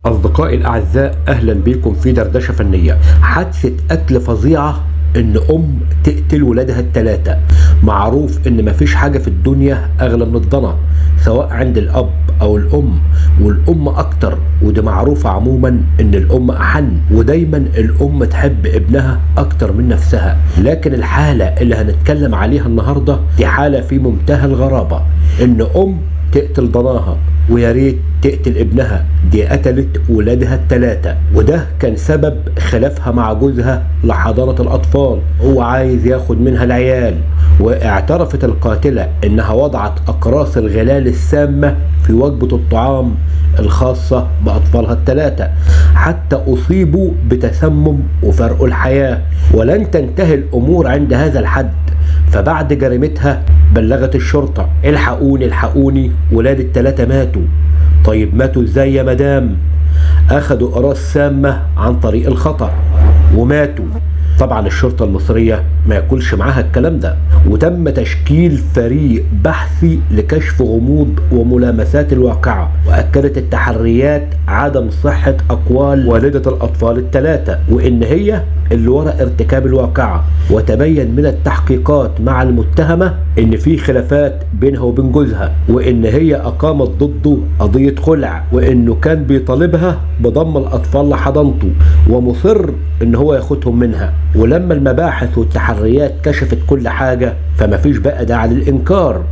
أصدقائي الأعزاء أهلا بكم في دردشة فنية حادثة قتل فظيعة إن أم تقتل ولادها التلاتة معروف إن مفيش حاجة في الدنيا أغلى من الضنا سواء عند الأب أو الأم والأم أكتر ودي معروفة عموما إن الأم أحن ودايما الأم تحب ابنها أكتر من نفسها لكن الحالة اللي هنتكلم عليها النهاردة دي حالة في منتهى الغرابة إن أم تقتل ضناها ويا ريت تقتل ابنها دي قتلت ولادها التلاتة وده كان سبب خلافها مع جوزها لحضانة الأطفال هو عايز ياخد منها العيال واعترفت القاتلة انها وضعت اقراص الغلال السامة في وجبة الطعام الخاصة بأطفالها الثلاثة حتى أصيبوا بتسمم وفرقوا الحياة ولن تنتهي الأمور عند هذا الحد فبعد جريمتها بلغت الشرطة الحقوني الحقوني ولاد التلاتة ماتوا طيب ماتوا ازاي يا مدام اخدوا قراص سامة عن طريق الخطأ وماتوا طبعا الشرطة المصرية ما ياكلش معاها الكلام ده وتم تشكيل فريق بحثي لكشف غموض وملامسات الواقعة وأكدت التحريات عدم صحة أقوال والدة الأطفال الثلاثة وإن هي اللي وراء ارتكاب الواقعة وتبين من التحقيقات مع المتهمة إن في خلافات بينها وبين جوزها وإن هي أقامت ضده قضية خلع وإنه كان بيطالبها بضم الأطفال لحضانته ومصر إن هو ياخدهم منها ولما المباحث والتحريات كشفت كل حاجة فما فيش بقى داعي للإنكار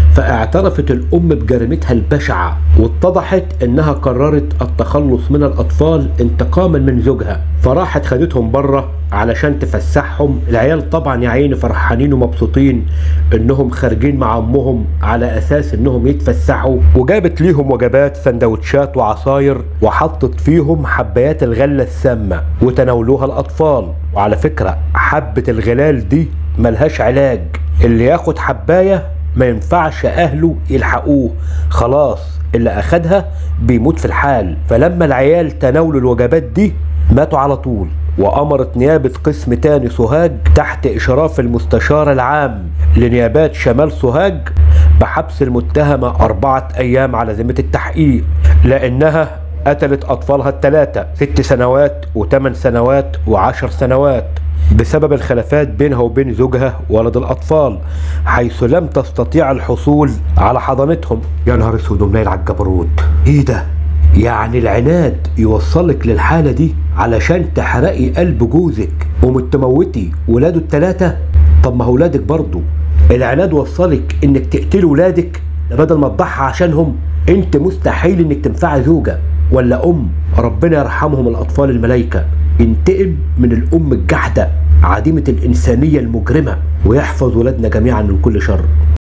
فاعترفت الأم بجريمتها البشعة واتضحت إنها قررت التخلص من الأطفال انتقاما من زوجها فراحت خدتهم بره علشان تفسحهم العيال طبعا يا عيني فرحانين ومبسوطين انهم خارجين مع امهم على اساس انهم يتفسحوا وجابت ليهم وجبات سندوتشات وعصاير وحطت فيهم حبايات الغله السامه وتناولوها الاطفال وعلى فكره حبه الغلال دي ملهاش علاج اللي ياخد حبايه ما ينفعش اهله يلحقوه خلاص اللي اخدها بيموت في الحال فلما العيال تناولوا الوجبات دي ماتوا على طول وأمرت نيابة قسم تاني سوهاج تحت إشراف المستشار العام لنيابات شمال سوهاج بحبس المتهمة أربعة أيام على ذمة التحقيق لأنها قتلت أطفالها الثلاثة ست سنوات وثمان سنوات وعشر سنوات بسبب الخلافات بينها وبين زوجها ولد الأطفال حيث لم تستطيع الحصول على حضانتهم يا نهار اسود ومنيل على الجبروت ايه ده يعني العناد يوصلك للحالة دي علشان تحرقي قلب جوزك ومتموتي ولاده التلاتة طب ما هو ولادك برضه العناد وصلك انك تقتلي ولادك بدل ما تضحي عشانهم انت مستحيل انك تنفعي زوجة ولا ام ربنا يرحمهم الاطفال الملايكة ينتقم من الام الجحدة عديمة الانسانية المجرمة ويحفظ ولادنا جميعا من كل شر